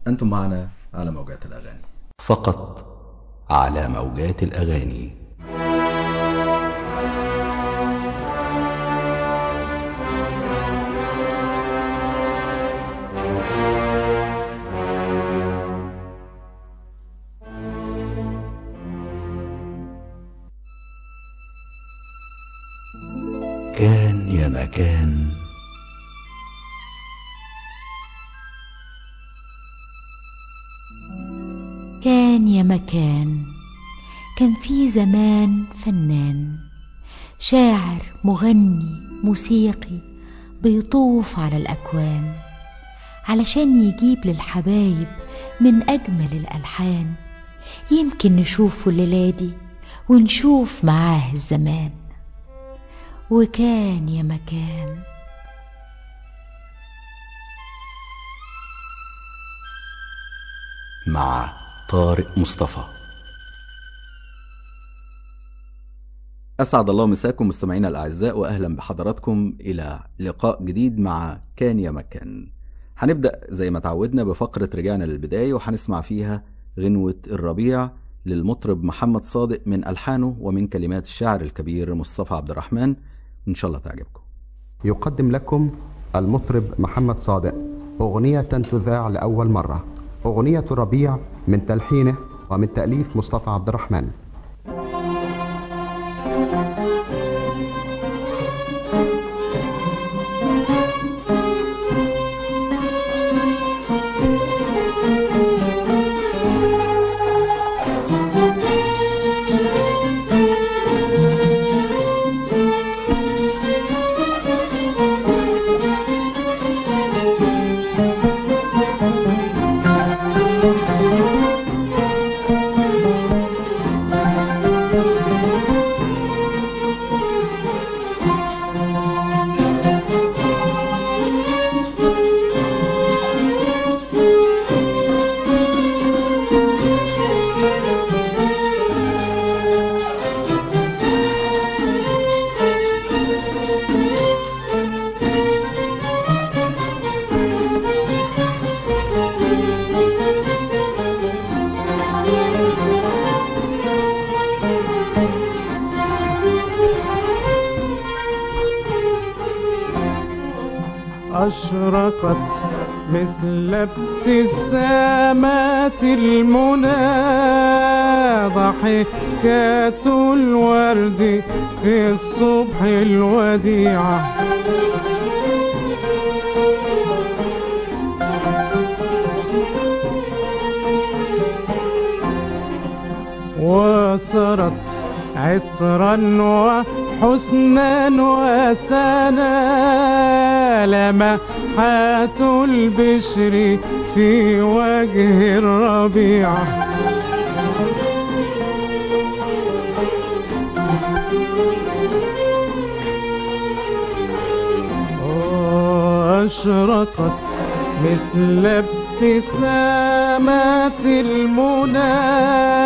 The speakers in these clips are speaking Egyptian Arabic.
أنتم معنا على موجات الأغاني فقط على موجات الأغاني كان يا مكان كان يا مكان كان في زمان فنان شاعر مغني موسيقي بيطوف على الأكوان علشان يجيب للحبايب من أجمل الألحان يمكن نشوفه الليلة دي ونشوف معاه الزمان وكان يا مكان مع طارق مصطفى أسعد الله مساكم مستمعينا الأعزاء وأهلا بحضراتكم إلى لقاء جديد مع كان يا مكان هنبدأ زي ما تعودنا بفقرة رجعنا للبداية وهنسمع فيها غنوة الربيع للمطرب محمد صادق من ألحانه ومن كلمات الشاعر الكبير مصطفى عبد الرحمن إن شاء الله تعجبكم يقدم لكم المطرب محمد صادق أغنية تذاع لأول مرة أغنية الربيع من تلحينه ومن تأليف مصطفى عبد الرحمن أشرقت مثل ابتسامات المنى ضحكات الورد في الصبح الوديعة وسرت عطرا وحسنا وسنا لمحات البشر في وجه الربيع أشرقت مثل ابتسامات المنى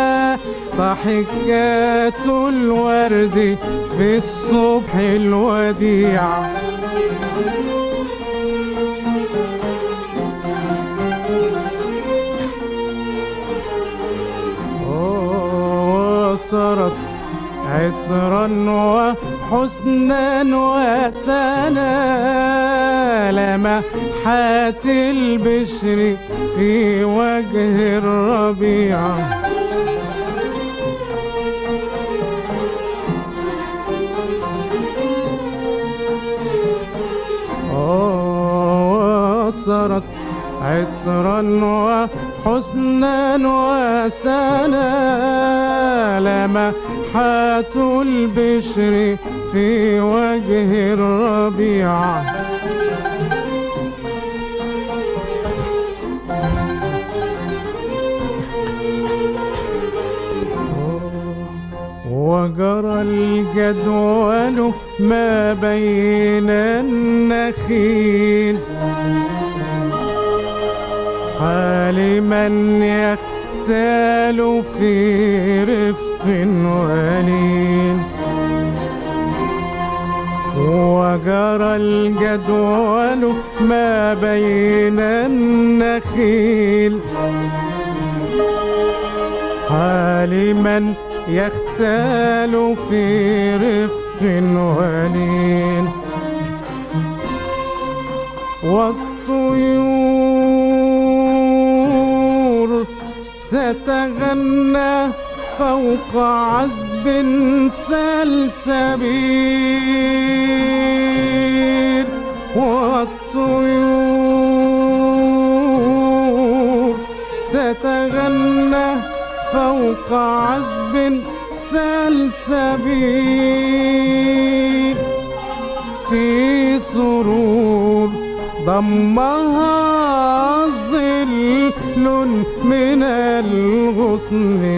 ضحكات الورد في الصبح الوديع وصرت عطرا وحسنا وسنا لمحات البشر في وجه الربيع وصرت عطرا وحسنا وسنا لمحات البشر في وجه الربيع وجرى الجدول ما بين النخيل حال من يقتال في رفق ولين وجرى الجدول ما بين النخيل حالما يختال في رفق ولين والطيور تتغنى فوق عذب سلسبيل والطيور تتغنى فوق عذب سلسبيل في سرور ضمها ظل من الغصن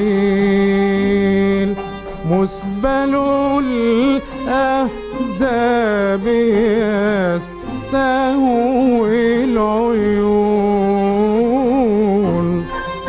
زليل مسبل الأهداب يستهوي العيون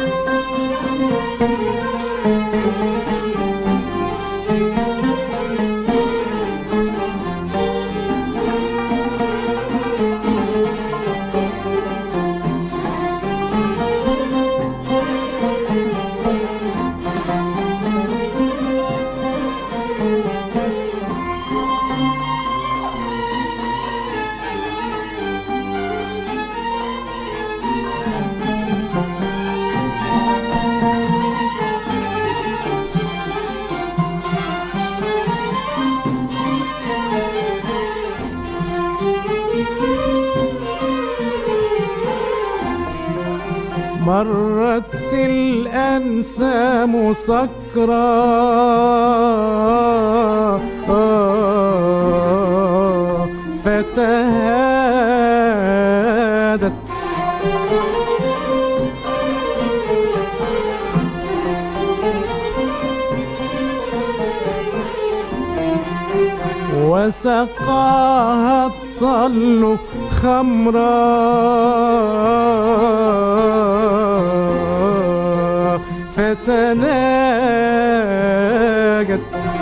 مرت الأنسام سكرا فتهادت وسقاها الطل خمرا فتناجت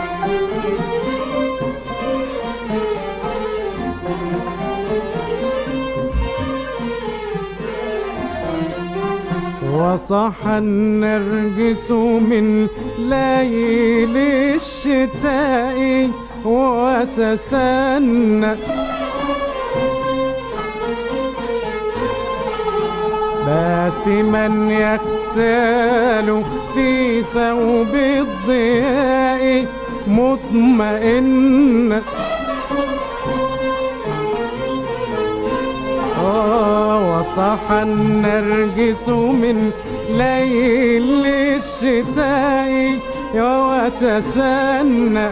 وصح النرجس من ليل الشتاء وتثنى باسما يختال في ثوب الضياء مطمئن آه وصح النرجس من ليل الشتاء وتثنى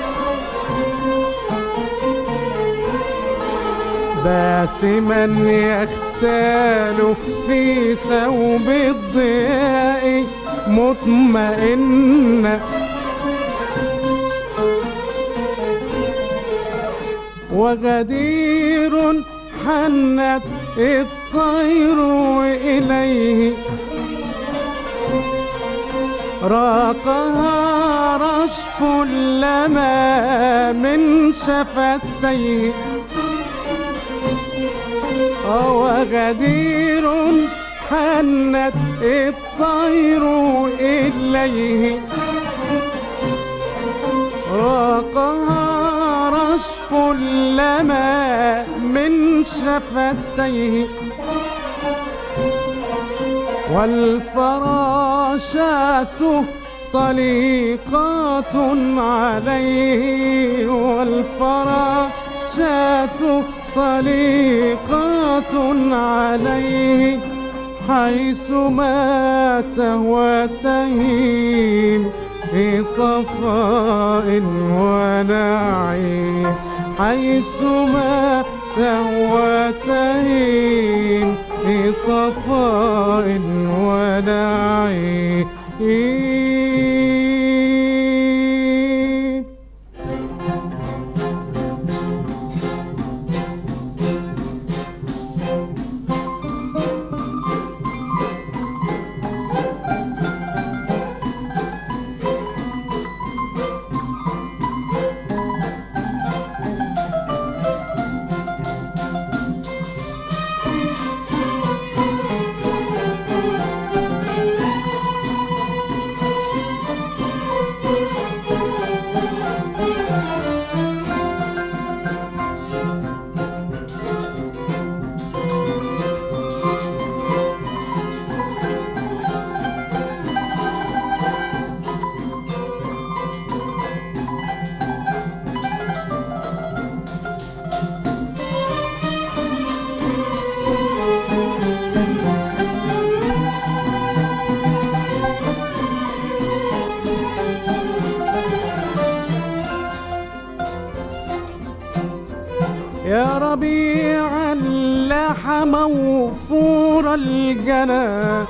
باسما يختال في ثوب الضياء مطمئن وغدير حنت الطير إليه راقها رشف لما من شفتيه وغدير حنت الطير إليه راقها رشف لما من شفتيه والفراشات طليقات عليه والفراشات طليقات عليه حيث ما تهوى تهيم في صفاء ونعيم حيث ما تهوى تهيم في صفاء ونعيم موفور الجنى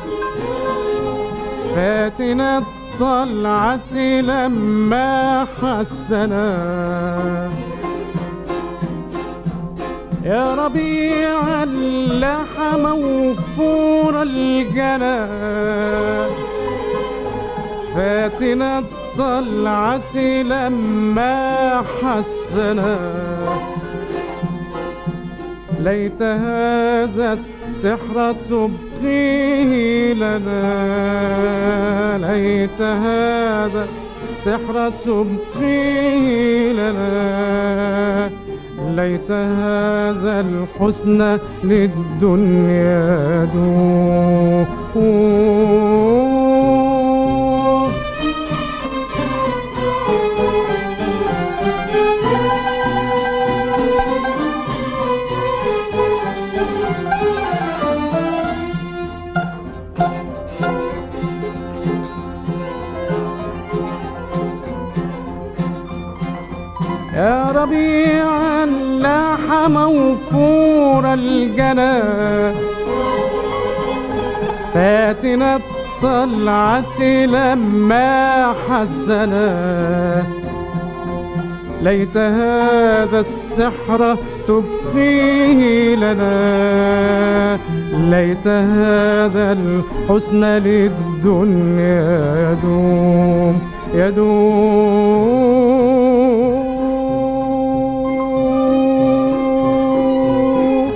فاتنا الطلعة لما حسنا يا ربيع اللحى موفور الجنى فاتنا الطلعة لما حسنا ليت هذا السحر تبقيه لنا ليت هذا السحر تبقيه لنا ليت هذا الحسن للدنيا دون يا ربيع اللاح موفور الجنى فاتنا الطلعة لما حسنا ليت هذا السحر تبقيه لنا ليت هذا الحسن للدنيا يدوم يدوم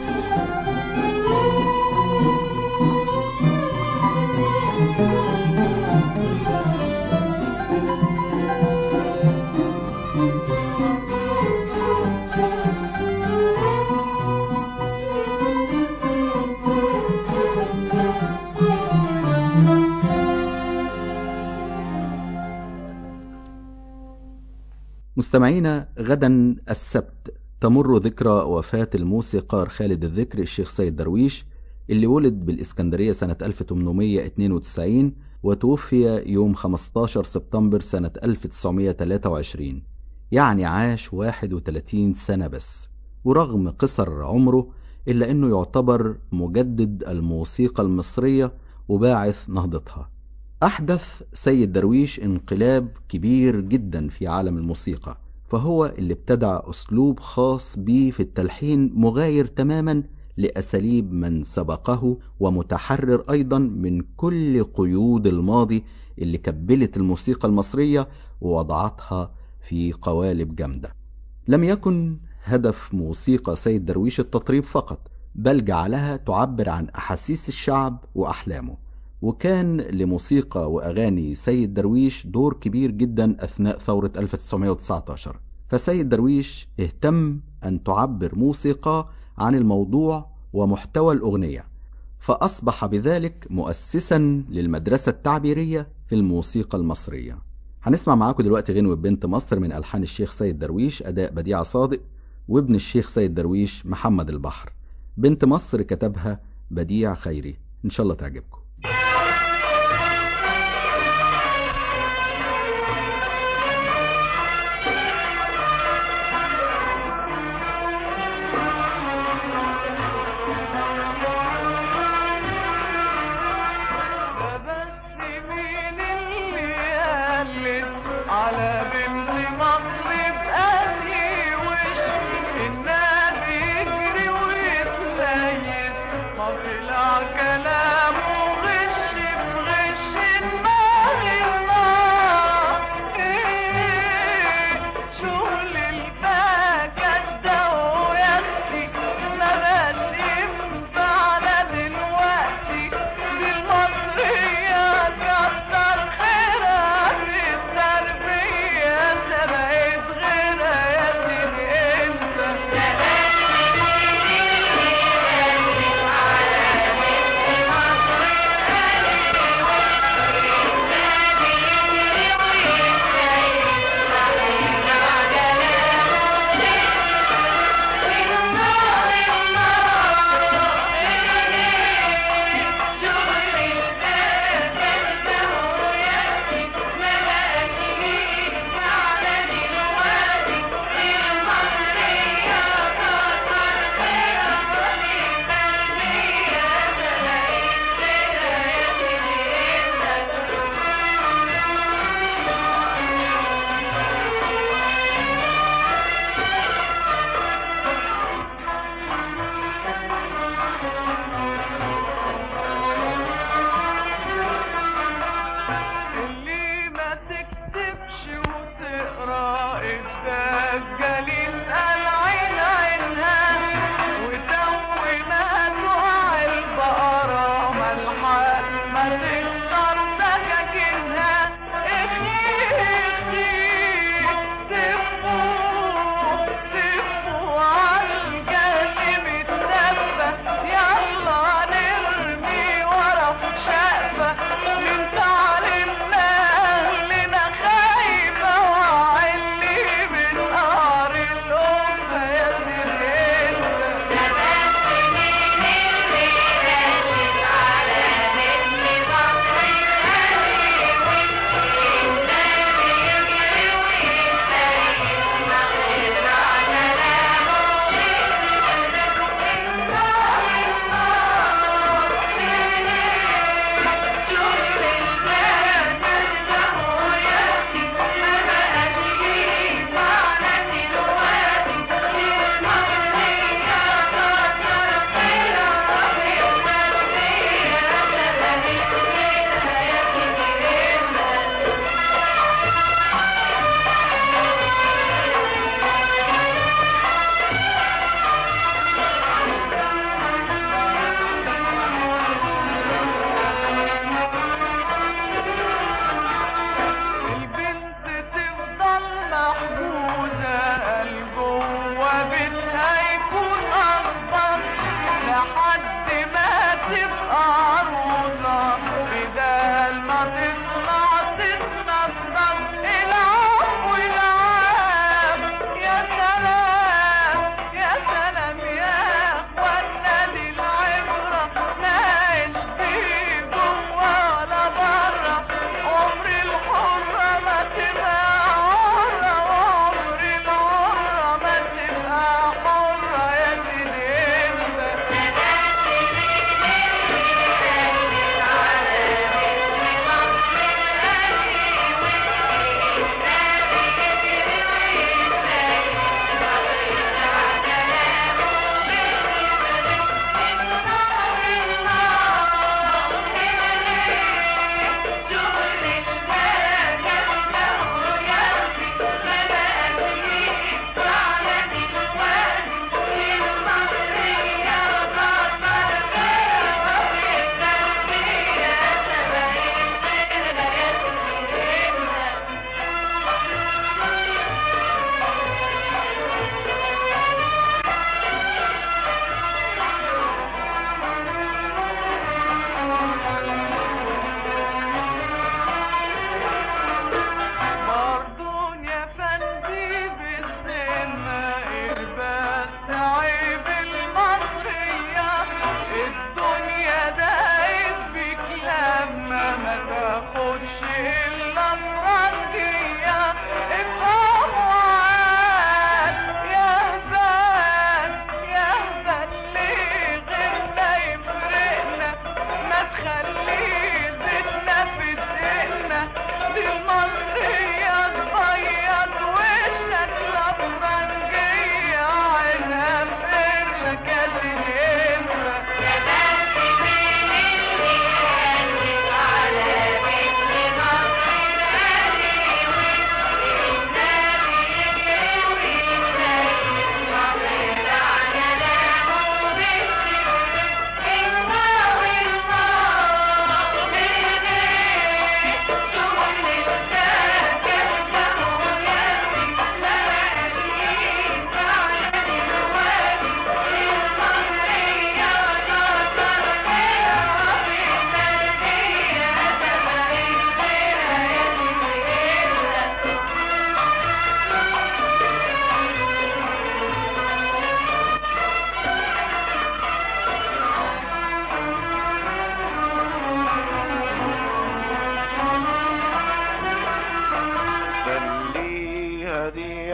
مستمعينا غدا السبت تمر ذكرى وفاة الموسيقار خالد الذكر الشيخ سيد درويش اللي ولد بالإسكندرية سنة 1892 وتوفي يوم 15 سبتمبر سنة 1923 يعني عاش 31 سنة بس ورغم قصر عمره إلا أنه يعتبر مجدد الموسيقى المصرية وباعث نهضتها أحدث سيد درويش انقلاب كبير جدا في عالم الموسيقى فهو اللي ابتدع أسلوب خاص بيه في التلحين مغاير تماما لأساليب من سبقه ومتحرر أيضا من كل قيود الماضي اللي كبلت الموسيقى المصرية ووضعتها في قوالب جامدة لم يكن هدف موسيقى سيد درويش التطريب فقط بل جعلها تعبر عن أحاسيس الشعب وأحلامه وكان لموسيقى وأغاني سيد درويش دور كبير جدا أثناء ثورة 1919 فسيد درويش اهتم أن تعبر موسيقى عن الموضوع ومحتوى الأغنية فأصبح بذلك مؤسسا للمدرسة التعبيرية في الموسيقى المصرية هنسمع معاكم دلوقتي غنوة بنت مصر من ألحان الشيخ سيد درويش أداء بديع صادق وابن الشيخ سيد درويش محمد البحر بنت مصر كتبها بديع خيري إن شاء الله تعجبكم بس مين اللي قالت على بنت مصر بأني وش النبي يجري ويتليس ما طلع كلامه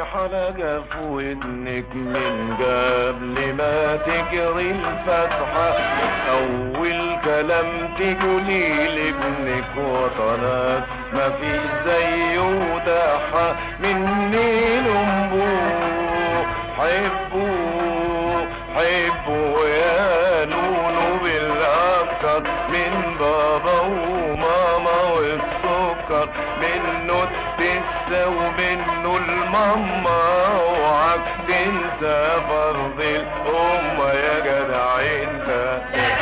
حلقة في ودنك من قبل ما تجري الفتحة أول كلام تقولي لابنك وطنك ما في زي وداحة مني لأمبوه حبوه حبوا يا لولو بالأكتر من بابا وماما والسكر منه تنسى ومنه الماما اوعك تنسى فرض الأمة يا جدع انت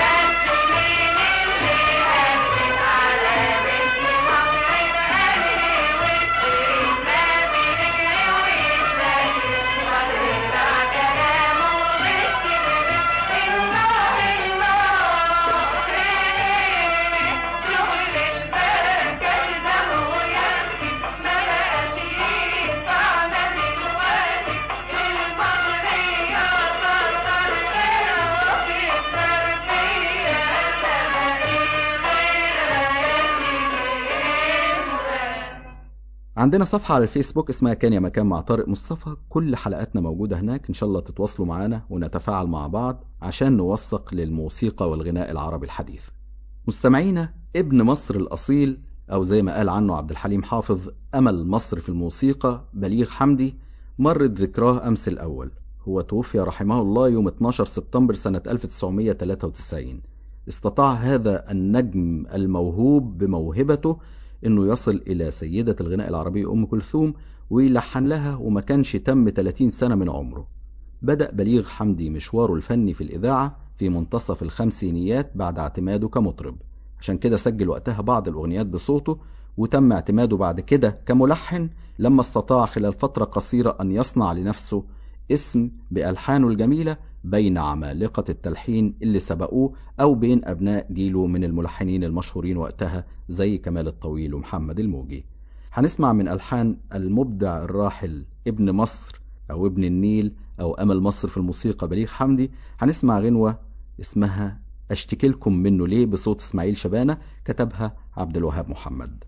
عندنا صفحة على الفيسبوك اسمها كان يا مكان مع طارق مصطفى كل حلقاتنا موجودة هناك إن شاء الله تتواصلوا معنا ونتفاعل مع بعض عشان نوثق للموسيقى والغناء العربي الحديث مستمعينا ابن مصر الأصيل أو زي ما قال عنه عبد الحليم حافظ أمل مصر في الموسيقى بليغ حمدي مرت ذكراه أمس الأول هو توفي رحمه الله يوم 12 سبتمبر سنة 1993 استطاع هذا النجم الموهوب بموهبته انه يصل الى سيدة الغناء العربي ام كلثوم ويلحن لها وما كانش تم 30 سنة من عمره بدأ بليغ حمدي مشواره الفني في الإذاعة في منتصف الخمسينيات بعد اعتماده كمطرب عشان كده سجل وقتها بعض الأغنيات بصوته وتم اعتماده بعد كده كملحن لما استطاع خلال فترة قصيرة أن يصنع لنفسه اسم بألحانه الجميلة بين عمالقة التلحين اللي سبقوه أو بين أبناء جيله من الملحنين المشهورين وقتها زي كمال الطويل ومحمد الموجي هنسمع من ألحان المبدع الراحل ابن مصر أو ابن النيل أو أمل مصر في الموسيقى بليغ حمدي هنسمع غنوة اسمها أشتكي لكم منه ليه بصوت إسماعيل شبانة كتبها عبد الوهاب محمد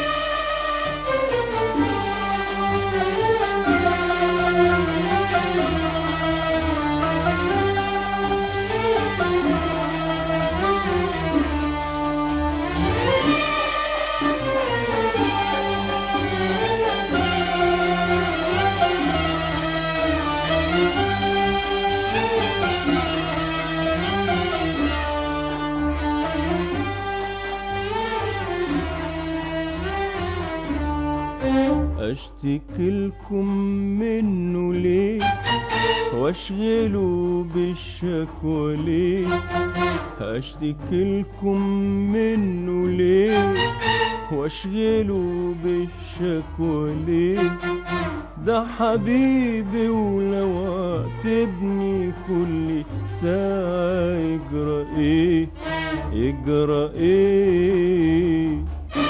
اشتكي لكم منه ليه واشغله بالشكوى ليه اشتكي لكم منه ليه واشغله بالشكوى ليه ده حبيبي ولو عاتبني كل ساعة يجرى ايه يجرى ايه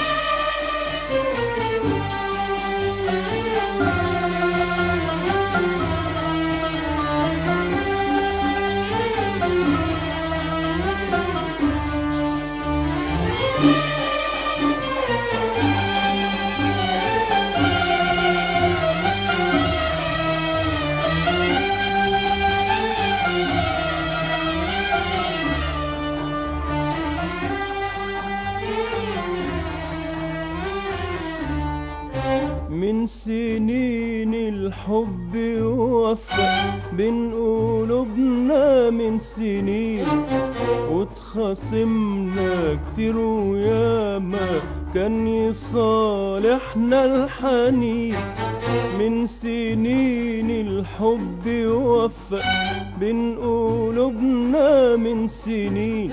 من سنين الحب وفى بين قلوبنا من سنين واتخاصمنا كتير وياما كان يصالحنا الحنين من سنين الحب وفى بين قلوبنا من سنين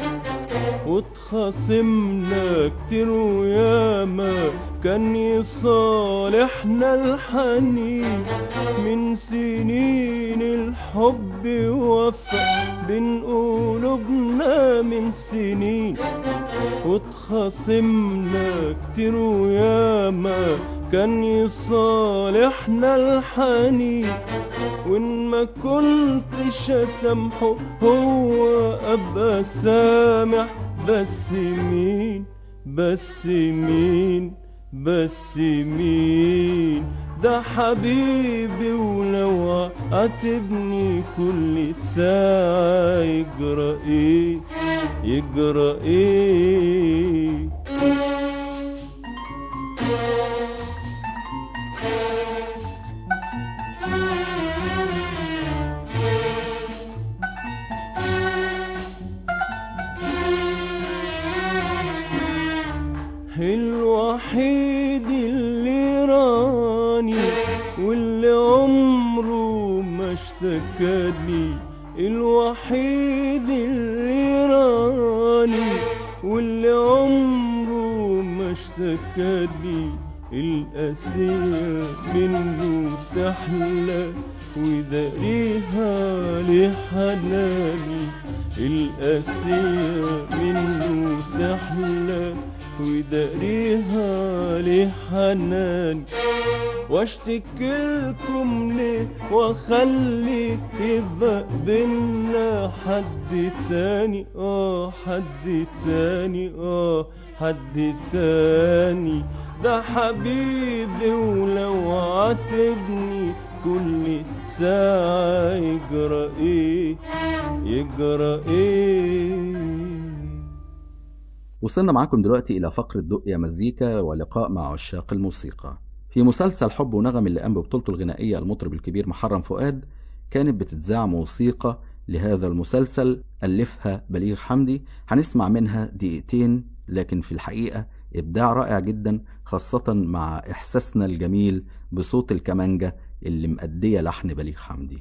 واتخاصمنا كتير وياما كان يصالحنا الحنين من سنين الحب وفى بين قلوبنا من سنين واتخاصمنا كتير وياما كان يصالحنا الحنين وان ما كنتش اسامحه هو ابقى سامح بس مين بس مين بس مين ده حبيبي ولو عاتبني كل ساعة يجرى ايه يجرى ايه الوحيد اللي راني واللي عمره ما اشتكاني الوحيد اللي راني واللي عمره ما اشتكاني القاسية منه تحلى وداريها لحناني القاسية منه تحلى وداريها لحناني واشتكي لكم ليه واخلي يبقى بينا حد تاني اه حد تاني اه حد تاني ده حبيبي ولو عاتبني كل ساعة يجرى ايه يجرى ايه وصلنا معاكم دلوقتي إلى فقرة دقيا مزيكا ولقاء مع عشاق الموسيقى في مسلسل حب ونغم اللي قام ببطولته الغنائية المطرب الكبير محرم فؤاد كانت بتتذاع موسيقى لهذا المسلسل ألفها بليغ حمدي هنسمع منها دقيقتين لكن في الحقيقة إبداع رائع جدا خاصة مع إحساسنا الجميل بصوت الكمانجة اللي مأدية لحن بليغ حمدي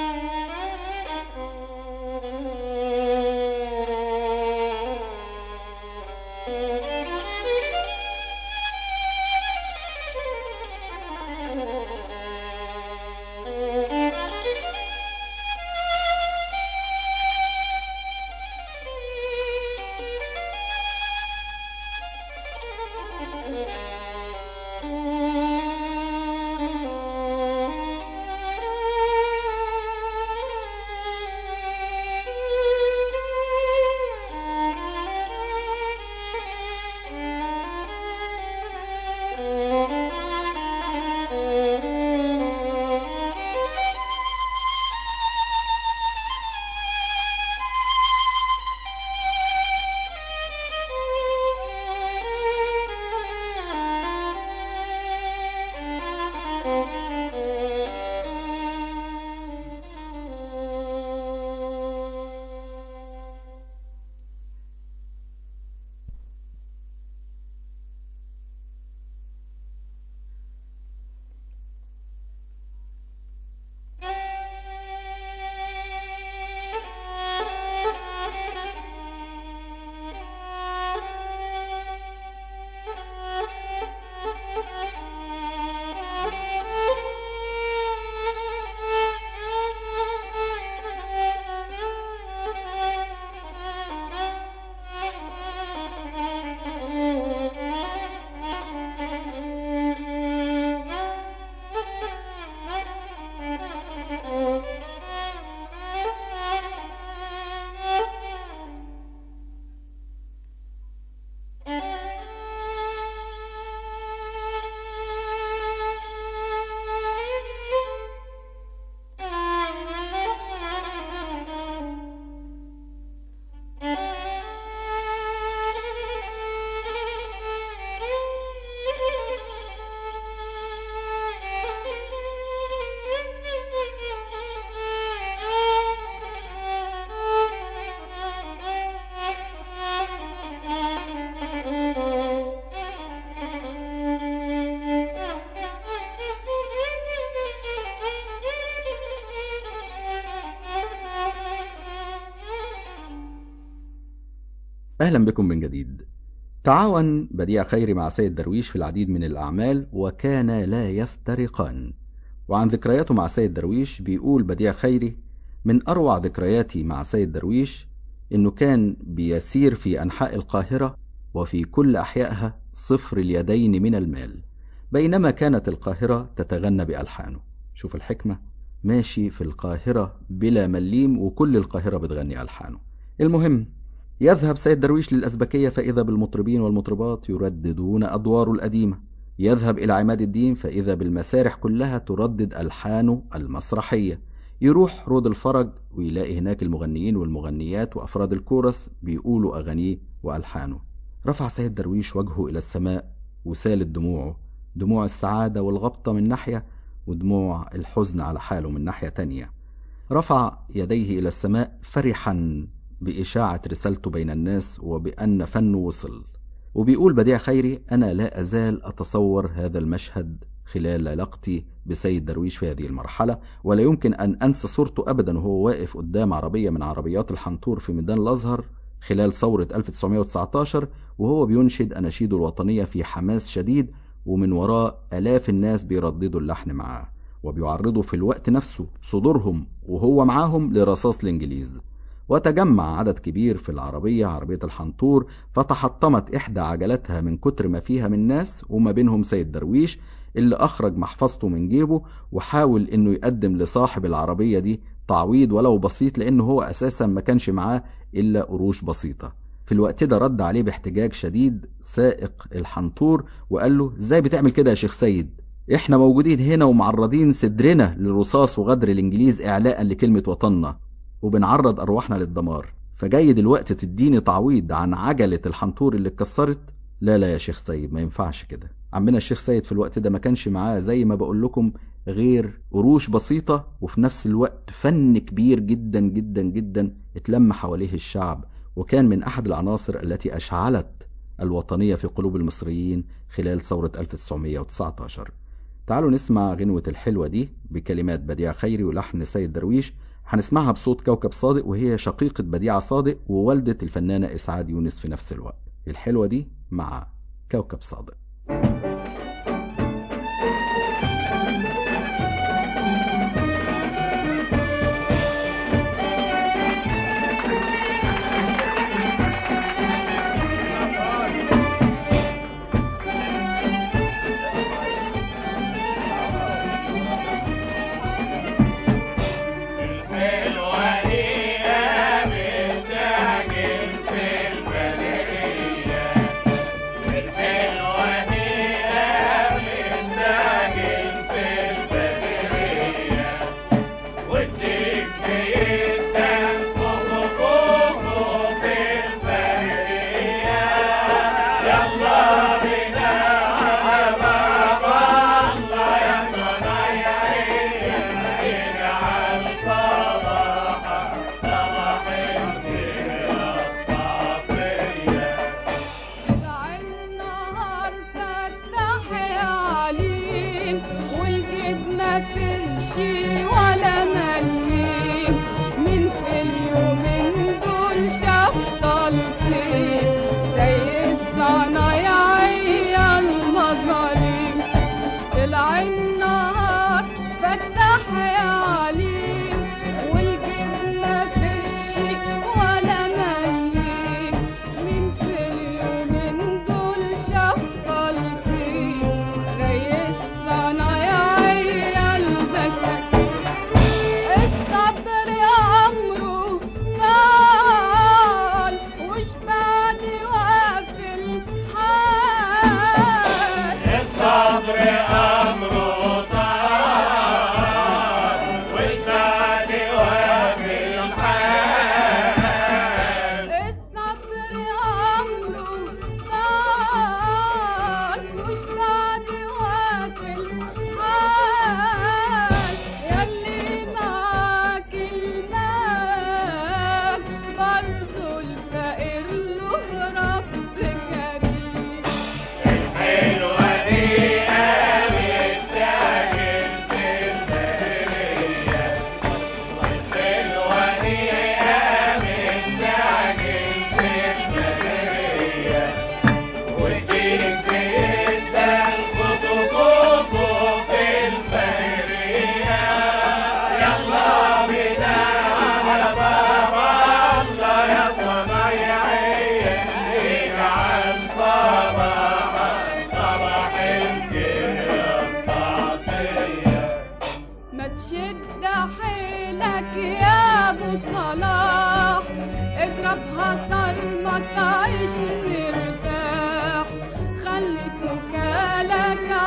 أهلا بكم من جديد تعاون بديع خيري مع سيد درويش في العديد من الأعمال وكان لا يفترقان وعن ذكرياته مع سيد درويش بيقول بديع خيري من أروع ذكرياتي مع سيد درويش إنه كان بيسير في أنحاء القاهرة وفي كل أحيائها صفر اليدين من المال بينما كانت القاهرة تتغنى بألحانه شوف الحكمة ماشي في القاهرة بلا مليم وكل القاهرة بتغني ألحانه المهم يذهب سيد درويش للأزبكية فإذا بالمطربين والمطربات يرددون أدواره القديمة يذهب إلى عماد الدين فإذا بالمسارح كلها تردد ألحانه المسرحية يروح رود الفرج ويلاقي هناك المغنيين والمغنيات وأفراد الكورس بيقولوا أغانيه وألحانه رفع سيد درويش وجهه إلى السماء وسالت دموعه دموع السعادة والغبطة من ناحية ودموع الحزن على حاله من ناحية تانية رفع يديه إلى السماء فرحا بإشاعة رسالته بين الناس وبأن فنه وصل وبيقول بديع خيري أنا لا أزال أتصور هذا المشهد خلال علاقتي بسيد درويش في هذه المرحلة ولا يمكن أن أنسى صورته أبدا وهو واقف قدام عربية من عربيات الحنطور في ميدان الأزهر خلال ثورة 1919 وهو بينشد أناشيده الوطنية في حماس شديد ومن وراء آلاف الناس بيرددوا اللحن معاه وبيعرضوا في الوقت نفسه صدورهم وهو معاهم لرصاص الإنجليز وتجمع عدد كبير في العربية عربية الحنطور فتحطمت إحدى عجلاتها من كتر ما فيها من ناس وما بينهم سيد درويش اللي أخرج محفظته من جيبه وحاول إنه يقدم لصاحب العربية دي تعويض ولو بسيط لأنه هو أساسا ما كانش معاه إلا قروش بسيطة في الوقت ده رد عليه باحتجاج شديد سائق الحنطور وقال له ازاي بتعمل كده يا شيخ سيد احنا موجودين هنا ومعرضين صدرنا للرصاص وغدر الانجليز اعلاء لكلمة وطننا وبنعرض ارواحنا للدمار فجاي دلوقتي تديني تعويض عن عجلة الحنطور اللي اتكسرت لا لا يا شيخ سيد ما ينفعش كده عمنا الشيخ سيد في الوقت ده ما كانش معاه زي ما بقول لكم غير قروش بسيطة وفي نفس الوقت فن كبير جدا جدا جدا اتلم حواليه الشعب وكان من أحد العناصر التي أشعلت الوطنية في قلوب المصريين خلال ثورة 1919 تعالوا نسمع غنوة الحلوة دي بكلمات بديع خيري ولحن سيد درويش هنسمعها بصوت كوكب صادق وهي شقيقة بديعة صادق ووالدة الفنانة إسعاد يونس في نفس الوقت الحلوة دي مع كوكب صادق الحلوة دي قابلت عجل في البدرية الحلوة دي قابلت عجل في البدرية وديك بيدك كوكو كوكو في البدرية يلا بينا على بابا الله يا صنايعية يجعل صباحك صباح الخير أصطافية النهار فتح يا عليم والجيب ما فيهش ولا مليم من في اليومين دول شاف طلتين زي الصنايعية المظالم طلع النهار فتح يا عليم والجيب ما فيهش ولا مليم من في اليومين دول شاف طلتين زي الصنايعية الذكية الصبر أمره طال وش بعد وقف الحال الصبر أمره طال وش بعد وقف الحال الصبر أمره طال وش بعد وقف الحال يلي معاك المال برضو الفقير له رب كريم الحلوة دي قامت تعجل في البرية الحلوة دي قامت تعجل في البرية وديك بيدك كوكو كوكو في البرية يلا بينا على بابا الله يا صنايعية اجعل صباحك صباح الخير أسطعطية ما تشد حيلك يا ابو صلاح اضربها صرمة تعيش مرتاح خلي توكالك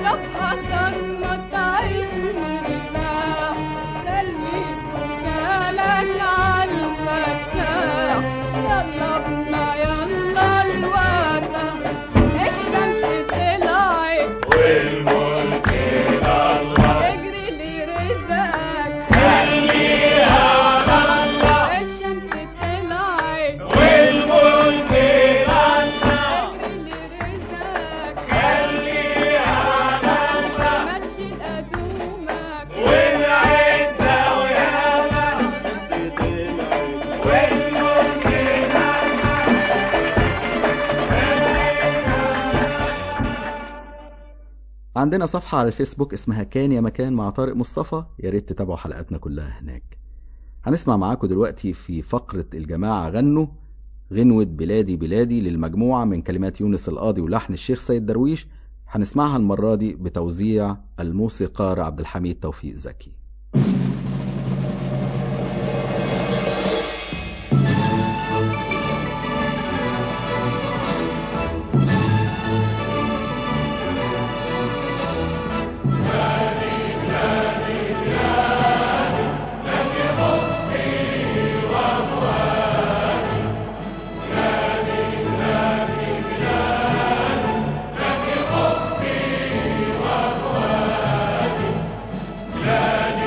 اضربها صرمة تعيش مرتاح خليك بالك عالفتاح يلا بنا يلا الوقت الشمس طلعت والملك لله اجري لي رزقك خليها لله الشمس طلعت والملك لله اجري لي رزقك خليها لله ما تشيل قدومك والعدة وياما والملك لله عندنا صفحة على الفيسبوك اسمها كان يا مكان مع طارق مصطفى يا ريت تتابعوا حلقاتنا كلها هناك هنسمع معاكم دلوقتي في فقرة الجماعة غنوا غنوة بلادي بلادي للمجموعة من كلمات يونس القاضي ولحن الشيخ سيد درويش هنسمعها المرة دي بتوزيع الموسيقار عبد الحميد توفيق زكي بلادي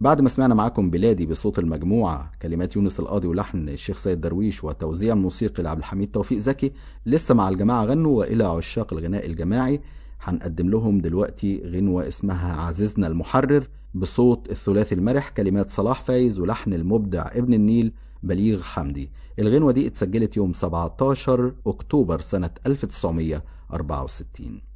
بعد ما سمعنا معاكم بلادي بصوت المجموعة كلمات يونس القاضي ولحن الشيخ سيد درويش وتوزيع موسيقي لعبد الحميد توفيق زكي لسه مع الجماعة غنوا وإلى عشاق الغناء الجماعي هنقدم لهم دلوقتي غنوة اسمها عزيزنا المحرر بصوت الثلاثي المرح كلمات صلاح فايز ولحن المبدع ابن النيل بليغ حمدي الغنوة دي اتسجلت يوم 17 أكتوبر سنة 1964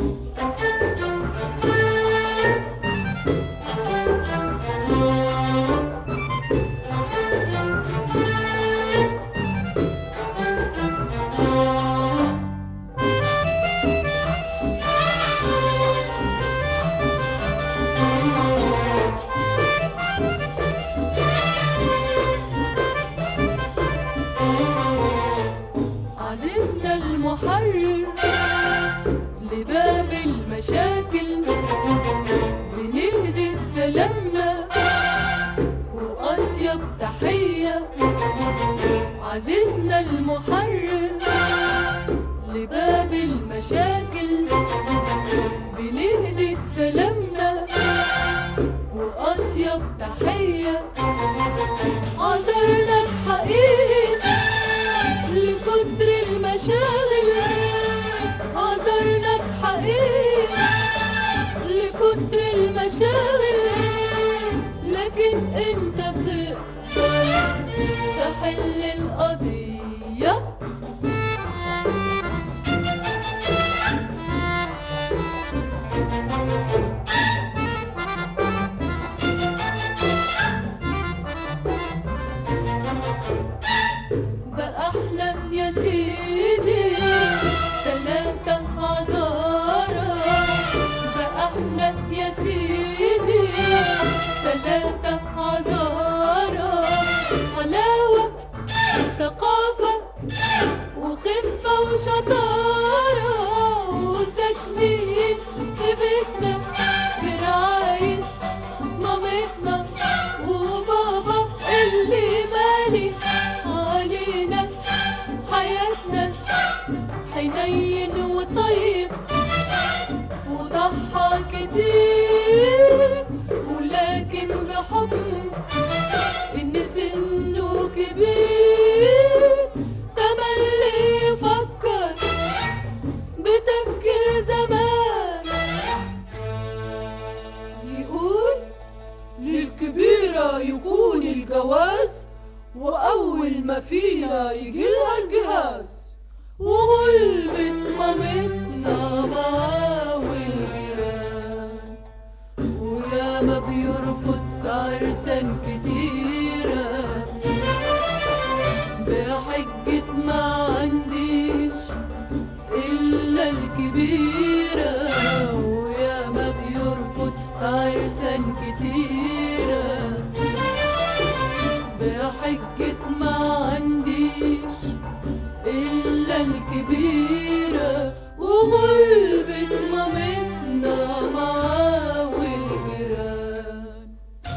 عزيزنا المحرر لباب المشاكل بنهدي سلامنا وأطيب تحية عزيزنا المحرر لباب المشاكل بنهدي سلامنا وأطيب تحية عذرنا الحقيقي لقدر المشاغل عذرنا بحقيقي لقدر المشاغل لكن انت تقدر تحل القضية بقى احنا يا سيدي تلاتة عذارى بقى احنا يا سيدي تلاتة عذارى حلاوة وثقافة وخفة وشطارة وساكنين في بيتنا برعاية مامتنا وبابا اللي مالي علينا حياتنا حنين وطيب وضحى كتير ولكن بحكم ان سنه كبير تملي يفكر بتفكير زمان يقول للكبيرة يكون الجواز وأول ما فينا يجيلها الجهاز وغلبة مامتنا معاه والجيران ويا ما بيرفض في عرسان كتيرة بحجة ما عنديش إلا الكبيرة ويا ما بيرفض في عرسان كتيرة بحجة ما عنديش إلا الكبيرة وغلبة مامتنا معاه والجيران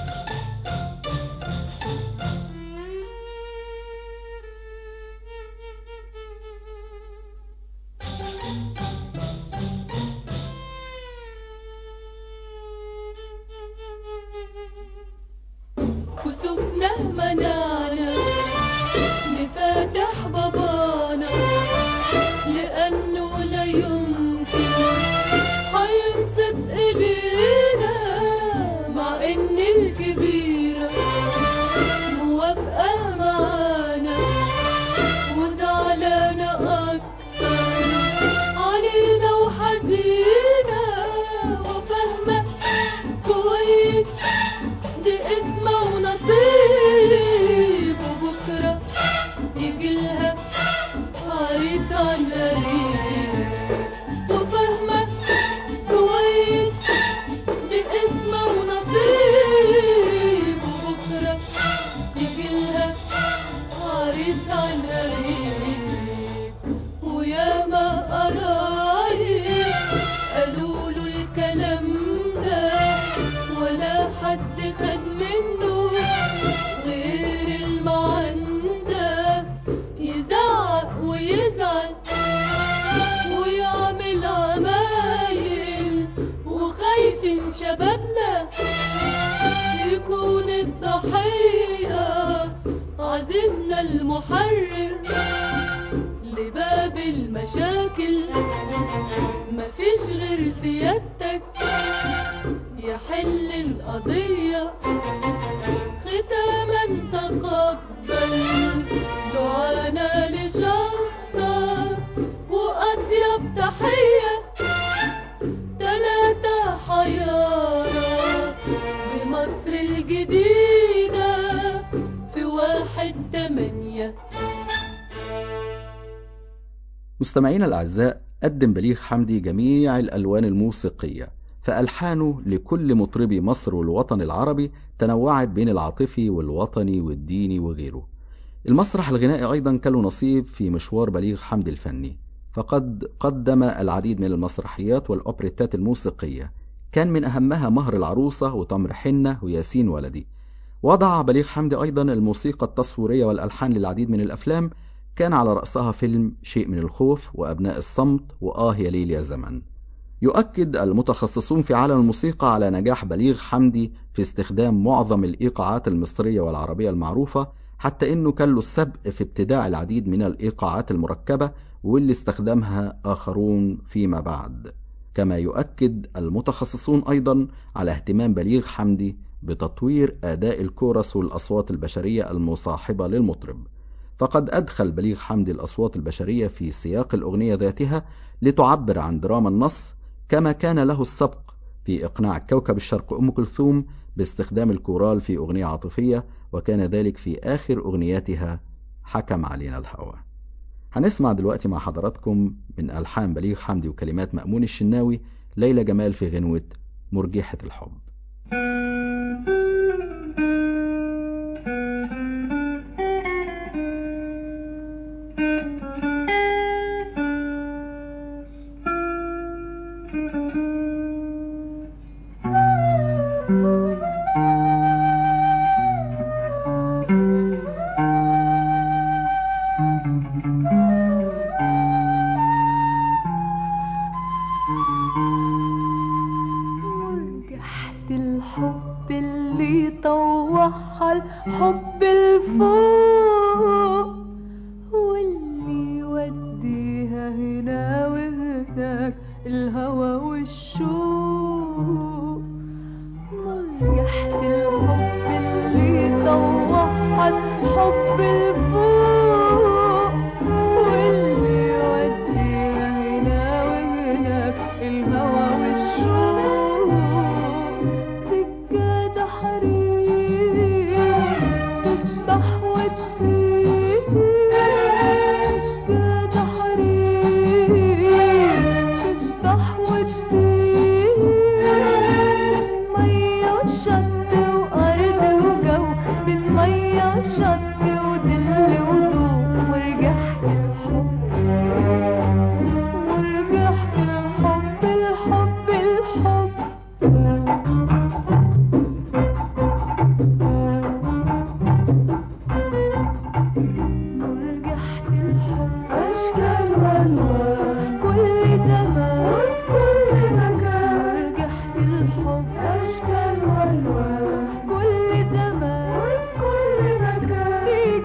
كسوفنا منعنا نفاتح بابانا لأنه لا يمكن هينصت إلينا مع إن الكبيرة موافقة معانا وزعلانة أكتر علينا وحزينة وفاهمة كويس دي اسمه ونصيب المحرر لباب المشاكل مفيش غير سيادتك يحل القضية ختاما تقبل دعانا لشخصك وأطيب تحية تلاتة حيارى بمصر الجديدة في واحد تمانية مستمعينا الأعزاء قدم بليغ حمدي جميع الألوان الموسيقية فألحانه لكل مطربي مصر والوطن العربي تنوعت بين العاطفي والوطني والديني وغيره المسرح الغنائي أيضا كان له نصيب في مشوار بليغ حمدي الفني فقد قدم العديد من المسرحيات والأوبريتات الموسيقية كان من أهمها مهر العروسة وتمر حنة وياسين ولدي وضع بليغ حمدي أيضا الموسيقى التصويرية والألحان للعديد من الأفلام كان على رأسها فيلم شيء من الخوف وأبناء الصمت وآه يا ليل يا زمن يؤكد المتخصصون في عالم الموسيقى على نجاح بليغ حمدي في استخدام معظم الإيقاعات المصرية والعربية المعروفة حتى إنه كان له السبق في ابتداع العديد من الإيقاعات المركبة واللي استخدمها آخرون فيما بعد كما يؤكد المتخصصون أيضا على اهتمام بليغ حمدي بتطوير أداء الكورس والأصوات البشرية المصاحبة للمطرب فقد أدخل بليغ حمدي الأصوات البشرية في سياق الأغنية ذاتها لتعبر عن دراما النص كما كان له السبق في إقناع كوكب الشرق أم كلثوم باستخدام الكورال في أغنية عاطفية وكان ذلك في آخر أغنياتها حكم علينا الهوى هنسمع دلوقتي مع حضراتكم من ألحان بليغ حمدي وكلمات مأمون الشناوي ليلى جمال في غنوة مرجحة الحب مرجحة الحب اللي طوعها الحب الفوق واللي يوديها هنا وهناك الهوى والشوق مرجحة الحب اللي طوعها الحب الفوق واللي يوديها هنا وهناك الهوى والشوق سجادة حرير تسبح وتطير سجادة حرير تسبح وتطير مية وشط وأرض وجو بين مية وشط ودل وضوء ورجحت الحب ورجحت الحب الحب الحب ورجحت الحب أشكال وألوان كل زمان كل مكان ورجحت الحب أشكال وألوان كل زمان كل مكان في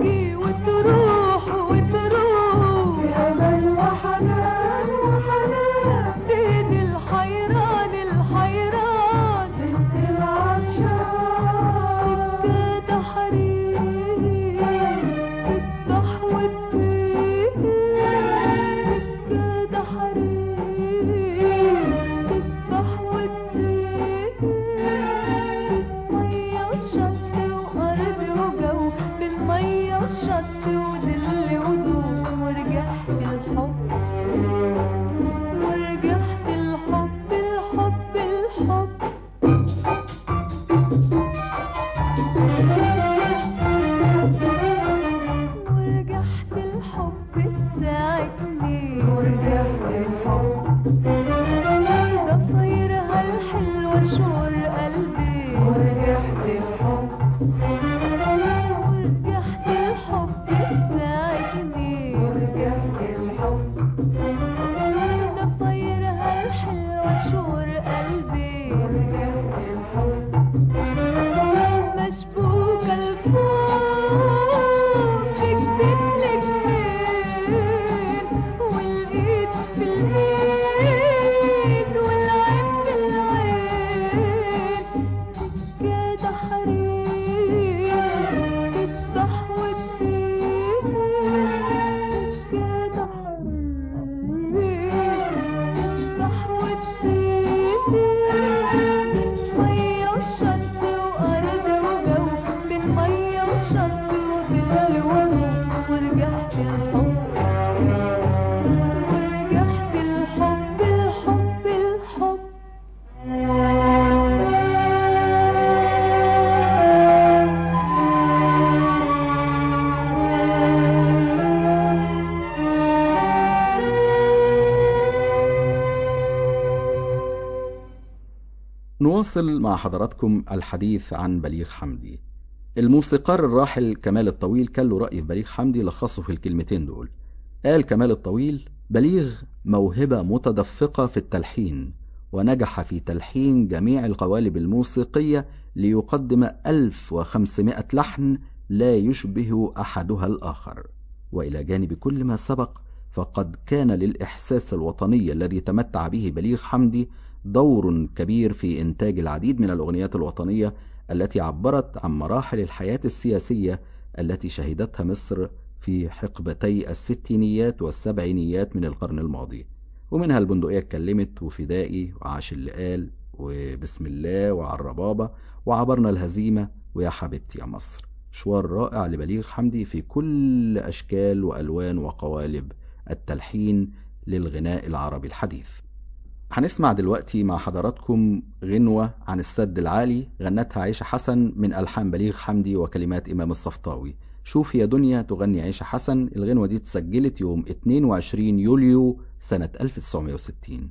نواصل مع حضراتكم الحديث عن بليغ حمدي الموسيقار الراحل كمال الطويل كان له رأي في بليغ حمدي لخصه في الكلمتين دول قال كمال الطويل بليغ موهبة متدفقة في التلحين ونجح في تلحين جميع القوالب الموسيقية ليقدم 1500 لحن لا يشبه أحدها الآخر وإلى جانب كل ما سبق فقد كان للإحساس الوطني الذي تمتع به بليغ حمدي دور كبير في إنتاج العديد من الأغنيات الوطنية التي عبرت عن مراحل الحياة السياسية التي شهدتها مصر في حقبتي الستينيات والسبعينيات من القرن الماضي ومنها البندقية اتكلمت وفدائي وعاش اللي قال وبسم الله وعلى الربابة وعبرنا الهزيمة ويا حبيبتي يا مصر مشوار رائع لبليغ حمدي في كل أشكال وألوان وقوالب التلحين للغناء العربي الحديث هنسمع دلوقتي مع حضراتكم غنوة عن السد العالي غنتها عيشة حسن من ألحان بليغ حمدي وكلمات إمام الصفطاوي شوف يا دنيا تغني عيشة حسن الغنوة دي اتسجلت يوم 22 يوليو سنة 1960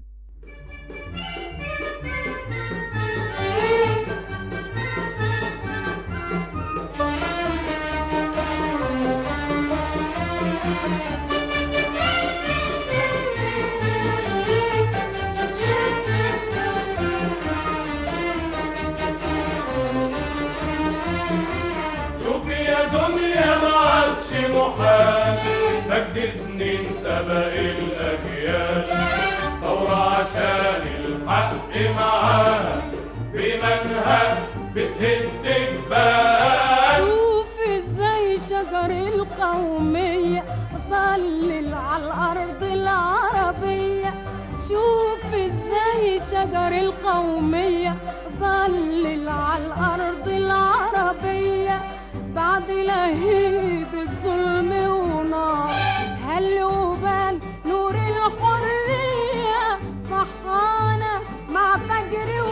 شوفي يا دنيا ما عادش محال مجد سنين سبق الأجيال ثورة عشان الحق معاها بمنهج بتهد جبال شوف ازاي شجر القومية ظلل على الأرض العربية شوف ازاي شجر القومية ظلل على الأرض العربية بعد لهيب الظلم ونار هل وبال نور الحرية صحانا مع فجر يا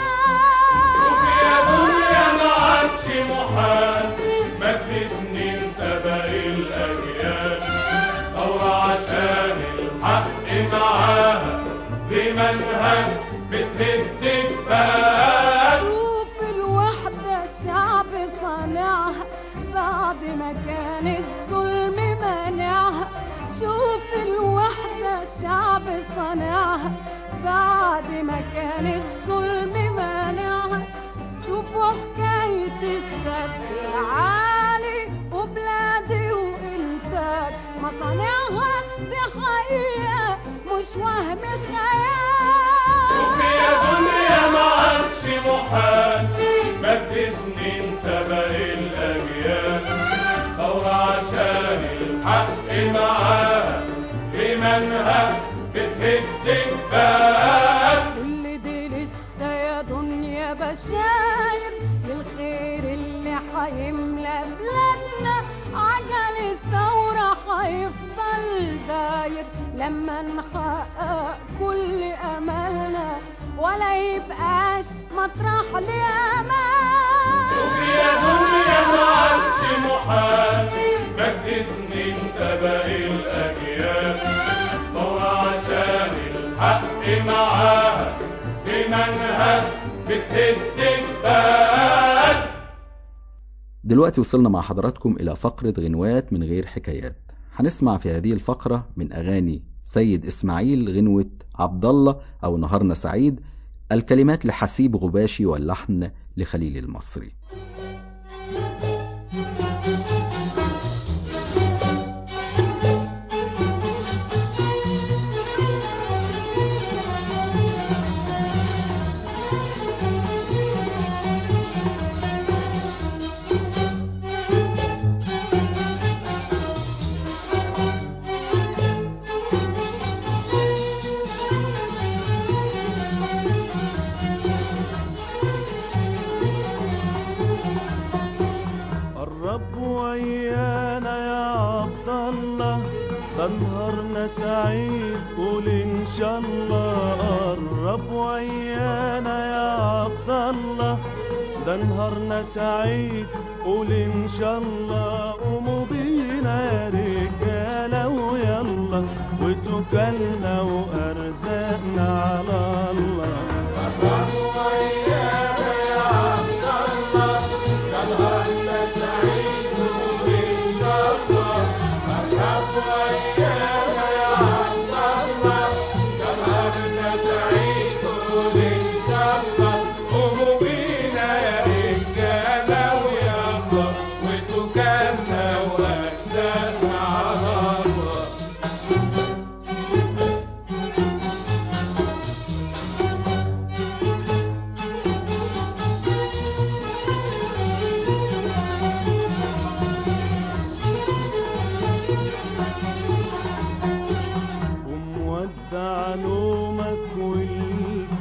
ووال دنيا ما عادش محال مجد سنين سبق الأجيال ثورة عشان الحق معاها بمنهج بتهد جبال شوف الوحدة الشعب صانعها بعد ما كان الظلم مانعها شوف الوحدة الشعب صانعها بعد ما كان الظلم مانعها شوفوا حكاية السد العالي وبلادي وإنتاج مصانعها دي حقيقة مش وهم شوفي يا خيال دنيا ما عادش محال مجد سنين سبق الأجيال ثورة عشان الحق معاها بمنهج بتهد جبال كل دي لسه يا دنيا بشاير للخير اللي حيملى بلادنا عجل الثورة حيفضل داير لما نحقق كل أملنا ولا يبقاش مطرح لأمان شوفي يا دنيا ما عادش محال مجد سنين سبق الأجيال ثورة عشان الحق معاها بمنهج بتهد جبال دلوقتي وصلنا مع حضراتكم إلى فقرة غنوات من غير حكايات هنسمع في هذه الفقرة من أغاني سيد إسماعيل غنوة عبد الله أو نهارنا سعيد الكلمات لحسيب غباشي واللحن لخليل المصري قرب ويانا يا عبد الله ده نهارنا سعيد قول ان شاء الله قرب ويانا يا عبد الله ده نهارنا سعيد قول ان شاء الله قوموا بينا يا رجاله ويلا وتوكلنا وارزقنا على الله قرب ويانا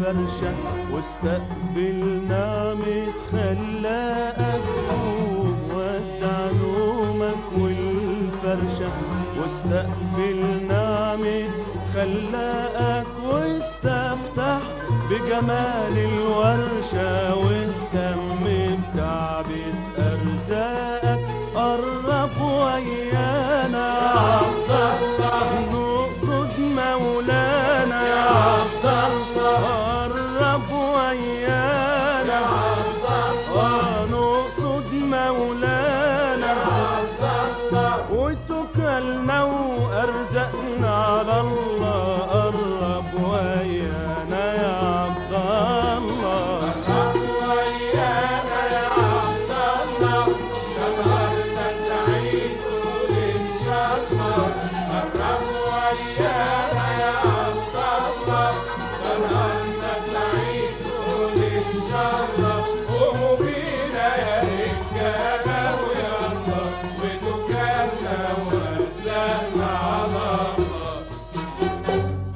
والفرشة واستقبل نعمة خلاقك قوم ودع نومك والفرشة واستقبل نعمة خلاقك واستفتح بجمال الورشة واهتم بكعبة أرزاقك قرب ويانا يا عبد الله نقصد مولانا يا عبد الله قرب ويانا يا عبد الله نقصد مولانا يا عبد الله وتكلنا وأرزقنا على الله قرب ويانا يا عبد الله قرب ويانا يا عبد الله نهارنا سعيد قول إن شاء الله قرب ويانا يا عبد الله نهارنا سعيد قول إن شاء الله قوموا بينا يا رجالة ويلا وتكلنا وارزقنا على الله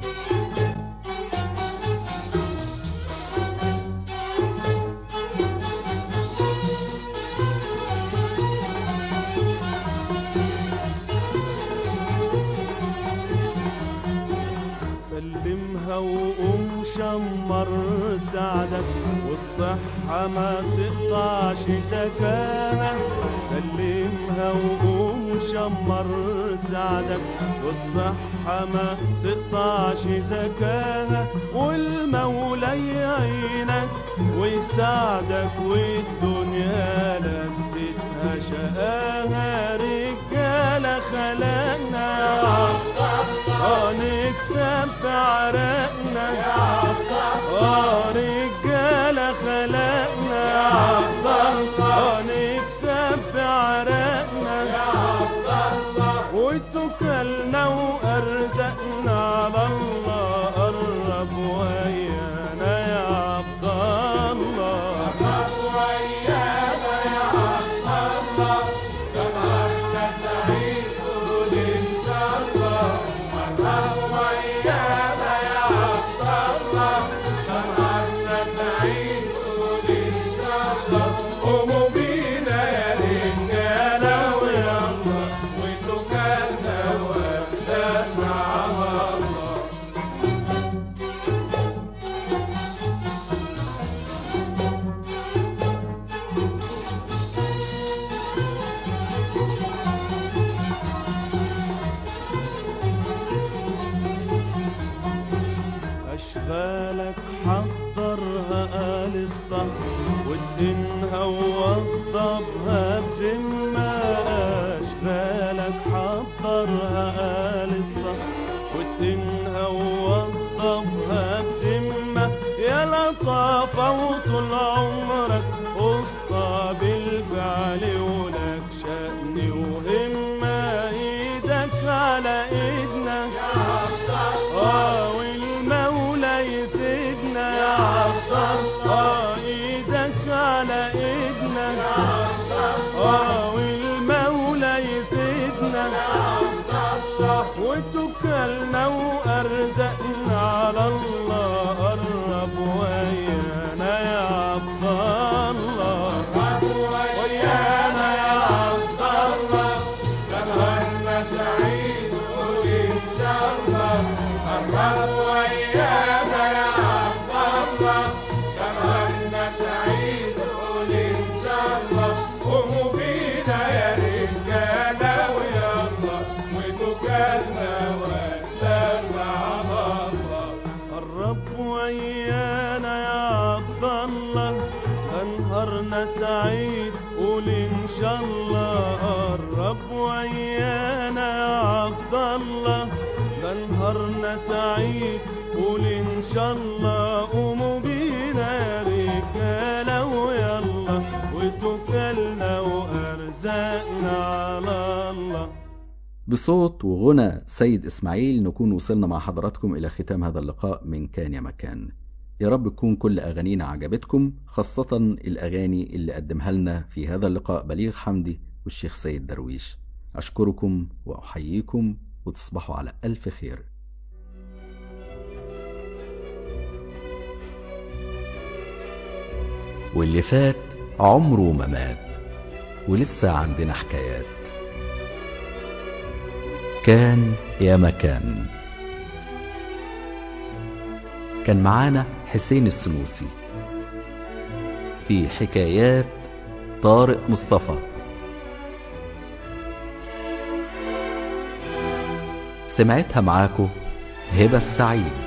سلمها وقوم شمر سعدك والصحة ما تقطعش زكاها سلمها وقوم شمر سعدك والصحة ما تقطعش زكاها والمولى يعينك ويساعدك والدنيا لذتها شقاها رجالة خلقنا يا عبد اه نكسب بعرقنا يا عبد اه رجالة خلقنا يا عبد اه نكسب بعرقنا يا عبد الله واتكلنا وارزقنا على الله قرب ويانا يا عبد الله قرب ويانا يا عبد الله نهارنا سعيد قول ان شاء الله قرب ويانا يا عبد الله نهارنا سعيد قول ان شاء الله قوموا بينا يا رجاله ويلا وتكلنا وارزقنا على الله أشغالك حضرها قالصة وتقنها ووضبها بذمة أشغالك حضرها قالصة وتقنها ووضبها بذمة يا لطافة وطول عمرك أسطى بالفعل ولك شأن وهمة إيدك على إيدنا يا عبد الله والمولى يسيدنا يا عبد الله ايدك على ايدنا يا عبد الله والمولى يسيدنا يا عبد الله وتكلنا وارزقنا على الله قرب ويانا يا عبد الله قرب ويانا يا عبد الله نهارنا سعيد قول ان شاء الله قرب ويانا يا عبد الله نهارنا سعيد قول ان شاء الله قوموا بينا يا رجاله ويلا وتكلنا وارزقنا على الله قرب ويانا يا عبد الله ده نهارنا سعيد قول ان شاء الله قرب ويانا يا عبد الله ده نهارنا سعيد قول ان شاء الله قوموا بينا يا رجاله ويلا وتكلنا وارزقنا على الله بصوت وغنى سيد إسماعيل نكون وصلنا مع حضراتكم إلى ختام هذا اللقاء من كان يا مكان يا رب تكون كل أغانينا عجبتكم خاصة الأغاني اللي قدمها لنا في هذا اللقاء بليغ حمدي والشيخ سيد درويش أشكركم وأحييكم وتصبحوا على ألف خير واللي فات عمره ما مات ولسه عندنا حكايات كان يا مكان كان معانا حسين السنوسي في حكايات طارق مصطفى سمعتها معاكو هبة السعيد